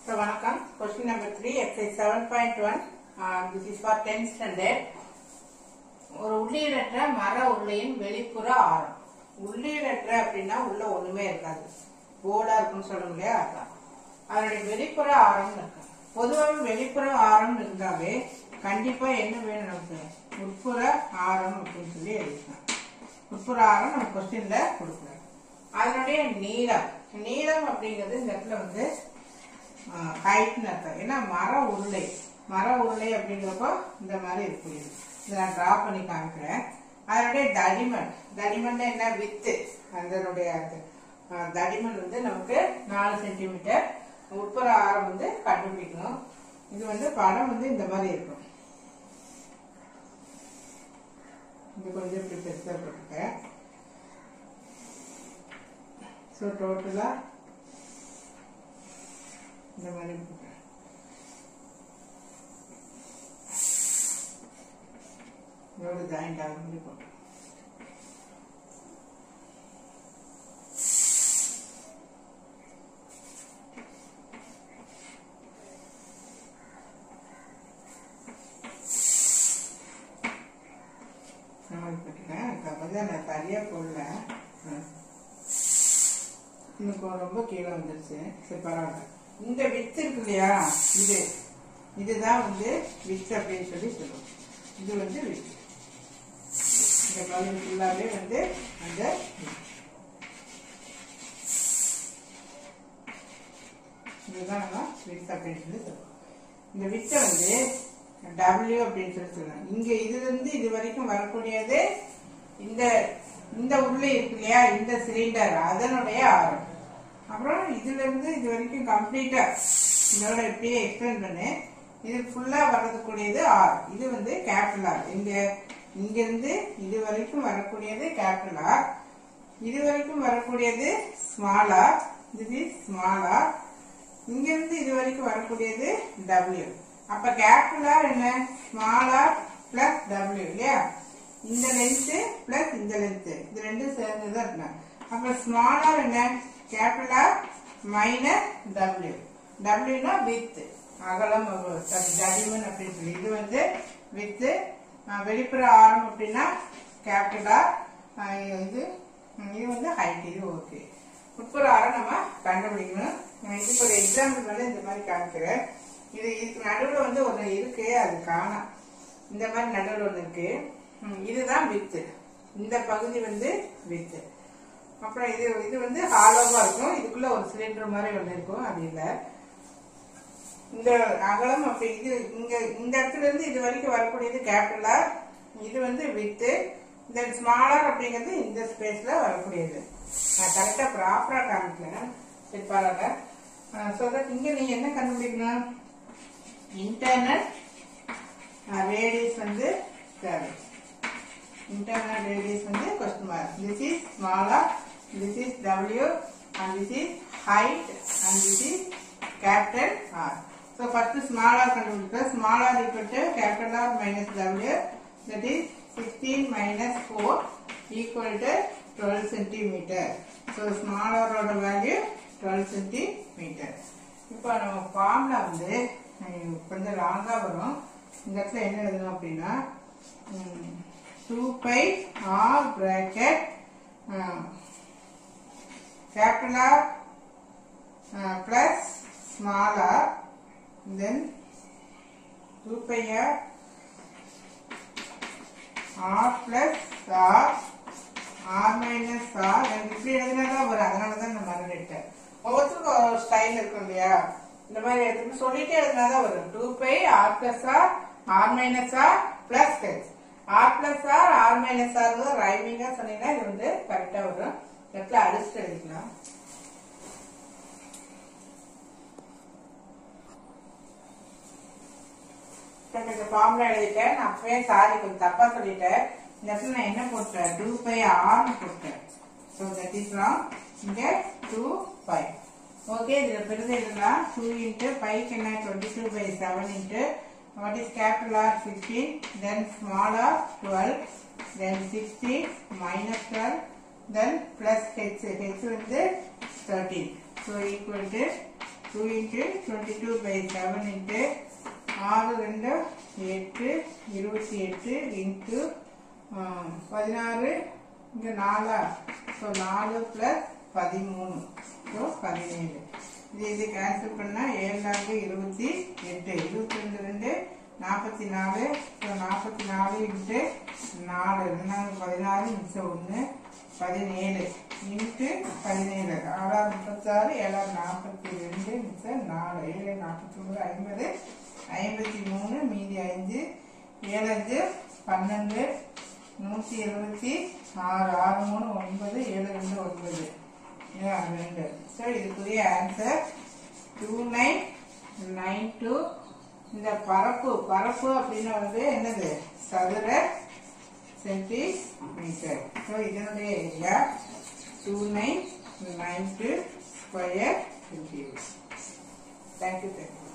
So, வணக்கம் question number three exercise seven point one this is for tenth standard ஒரு உள்ளீடற்ற மர உருளையின் வெளிப்புற ஆரம் உள்ளீடற்ற அப்படின்னா உள்ள ஒண்ணுமே இருக்காது போர்டா இருக்குன்னு சொல்லும் இல்லையா அதான் அதனுடைய வெளிப்புற ஆரம் இருக்கு பொதுவாக வெளிப்புற ஆரம் இருந்தாவே கண்டிப்பா என்ன வேணும் நமக்கு உட்புற ஆரம் அப்படின்னு சொல்லி எழுதிக்கலாம் உட்புற ஆரம் நம்ம கொஸ்டின்ல கொடுக்குறோம் அதனுடைய நீளம் நீளம் அப்படிங்கிறது இந்த இடத்துல வந்து ஹைட்னு அர்த்தம் ஏன்னா மர உருளை மர உருளை அப்படிங்கிறப்போ இந்த மாதிரி இருக்கக்கூடியது இதை நான் டிரா பண்ணி காமிக்கிறேன் அதனுடைய தடிமன் தடிமன் என்ன வித்து அதனுடைய அந்த, அஹ், தடிமன் வந்து நமக்கு நாலு சென்டிமீட்டர் உட்புற ஆரம் வந்து கண்டுபிடிக்கணும் இது வந்து படம் வந்து இந்த மாதிரி இருக்கும் இது கொஞ்சம் இப்படி பெருசாக போட்டுருக்கேன் ஸோ டோட்டலாக இந்த மாதிரி போட்டேன் இதோட ஜாயிண்ட் ஆகிற மாதிரி போட்டேன் இந்த மாதிரி போட்டுட்டேன் அதுக்கப்புறம் தான் நான் சரியாக போடல ம். இன்னும் கொ- ரொம்ப கீழே வந்துருச்சு சரி பரவாயில்ல இந்த வித்து இருக்கு இல்லையா இது இதுதான் வந்து வித்து அப்படின்னு சொல்லி சொல்லுவோம் இது வந்து வித்து இந்த பலூன் ஃபுல்லாவே வந்து அந்த width. இதுதான் நம்ம வித்து அப்படின்னு சொல்லி சொல்லுவோம் இந்த வித்தை வந்து W அப்படின்னு சொல்லி சொல்லலாம் இங்க இதுல இருந்து இது வரைக்கும் வரக்கூடியது இந்த இந்த உருளை இருக்கு இல்லையா இந்த சிலிண்டர் அதனுடைய ஆரம் அப்புறம் இதுல இருந்து இது வரைக்கும் கம்ப்ளீட்டா இதோட இப்படியே எக்ஸ்டெண்ட் பண்ணு இது ஃபுல்லா வர்றதுக்கூடியது ஆர் இது வந்து கேபிட்டல் ஆர் இங்க இங்க இருந்து இது வரைக்கும் வரக்கூடியது கேபிட்டல் ஆர் இது வரைக்கும் வரக்கூடியது small R this is small R இங்க இருந்து இது வரைக்கும் வரக்கூடியது W அப்ப கேபிட்டல் ஆர் என்ன ஸ்மால் ஆர் பிளஸ் W இல்லையா இந்த லென்த் பிளஸ் இந்த லென்த் இது ரெண்டும் சேர்ந்து தான் இருக்கணும் அப்ப ஸ்மால் ஆர் என்ன கேபிட்டல் ஆர் மைனஸ் W Wனா வித் அகலம் சாரி தடிமன் அப்படின்னு சொல்லி இது வந்து வித் வெளிப்புற ஆரம் அப்படின்னா கேபிட்டல் ஆர் இது இது வந்து ஹைட் இது ஓகே உட்புற ஆரம் நம்ம கண்டுபிடிக்கணும் நான் இதுக்கு ஒரு எக்ஸாம்பிள் வந்து இந்த மாதிரி காமிக்கிறேன் இது இதுக்கு நடுவில் வந்து ஒன்று இருக்கு அது காணாம் இந்த மாதிரி நடுவில் ஒன்று இருக்கு ம், இதுதான் வித்து இந்த பகுதி வந்து வித்து அப்புறம் இது இது வந்து ஹாலோவா இருக்கும் இதுக்குள்ள ஒரு சிலிண்டர் மாதிரி ஒன்று இருக்கும் அது இல்லை இந்த அகலம் அப்படி இது இங்க இந்த இடத்துல இருந்து இது வரைக்கும் வரக்கூடியது கேபிட்டலா இது வந்து வித்து இந்த ஸ்மாலர் அப்படிங்கிறது இந்த ஸ்பேஸ்ல வரக்கூடியது நான் கரெக்டா ப்ராப்பரா காமிக்கிறேன் சரி பரவாயில்ல ஸோ தட் இங்க நீங்க என்ன கண்டுபிடிக்கணும் இன்டர்னல் ரேடியஸ் வந்து தேவை internal radius வந்து question mark. This is smaller, this is W and this is height and this is capital R. So first smaller கண்டுபிடிக்க smaller equal to capital R minus W that is 16 minus 4 equal to 12 centimeter. So smaller ஓட value 12 centimeter. இப்போ நம்ம ஃபார்ம்ல வந்து அஹ், கொஞ்சம் லாங்கா வரும் இந்த இடத்துல என்ன எழுதணும் அப்படின்னா ம், 2 pi r bracket uh, capital R uh, plus small r then 2 pi r r plus r r minus r எனக்கு இப்படி எழுதினாதான் வரும் அதனால தான் நான் மறந்துட்டேன் ஒவ்வொருத்தருக்கும் ஒரு ஸ்டைல் இருக்கும் இல்லையா இந்த மாதிரி எடுத்து சொல்லிட்டே எழுதினாதான் வரும் two pi R plus R R minus R plus H R plus R R minus R ரைமிங்கா சொன்னீங்கன்னா இது வந்து கரெக்டா வரும் இடத்துல அடிச்சுட்டு எழுதிக்கலாம் இப்ப இந்த ஃபார்முலா எழுதிட்டேன் நான் அப்பவே சாரி கொஞ்சம் தப்பா சொல்லிட்டேன் இந்த இடத்துல நான் என்ன போட்டேன் டூ பை ஆர்னு போட்டேன் ஸோ தட் இஸ் ராங் இங்க டூ பை ஓகே இதுல பெருது எழுதலாம் டூ இன்ட்டு பைக்கு என்ன twenty two by seven into what is capital R sixteen then small R twelve then sixteen minus twelve then plus H H வந்து thirteen so equal to two into twenty two by seven into ஆறு ரெண்டு எட்டு இருபத்தி எட்டு into பதினாறு இங்கே நாலா so நாலு ப்ளஸ் பதிமூணு ஸோ பதினேழு இது இது கேன்சல் பண்ணால் ஏழு நாலு இருபத்தி எட்டு இருபத்தி ரெண்டு ரெண்டு நாற்பத்தி நாலு ஸோ நாற்பத்தி நாலு இன்ட்டு நாலு ரெண்டாவது பதினாறு மிச்சம் ஒன்று பதினேழு இன்ட்டு பதினேழு ஆறாறு முப்பத்தாறு ஏழாறு நாற்பத்தி ரெண்டு மிச்சம் நாலு ஏழு நாற்பத்தி மூணு ஐம்பது ஐம்பத்தி மூணு மீதி அஞ்சு ஏழு அஞ்சு பன்னெண்டு நூற்றி எழுபத்தி ஆறு ஆறு மூணு ஒன்பது ஏழு ரெண்டு ஒன்பது Yeah, ரெண்டு ஸோ இதுக்குரிய answer two nine nine two இந்த பரப்பு பரப்பு அப்படின்னு வந்து என்னது சதுர சென்டிமீட்டர் ஸோ இதனுடைய area two nine nine two square centimetre thank you thank you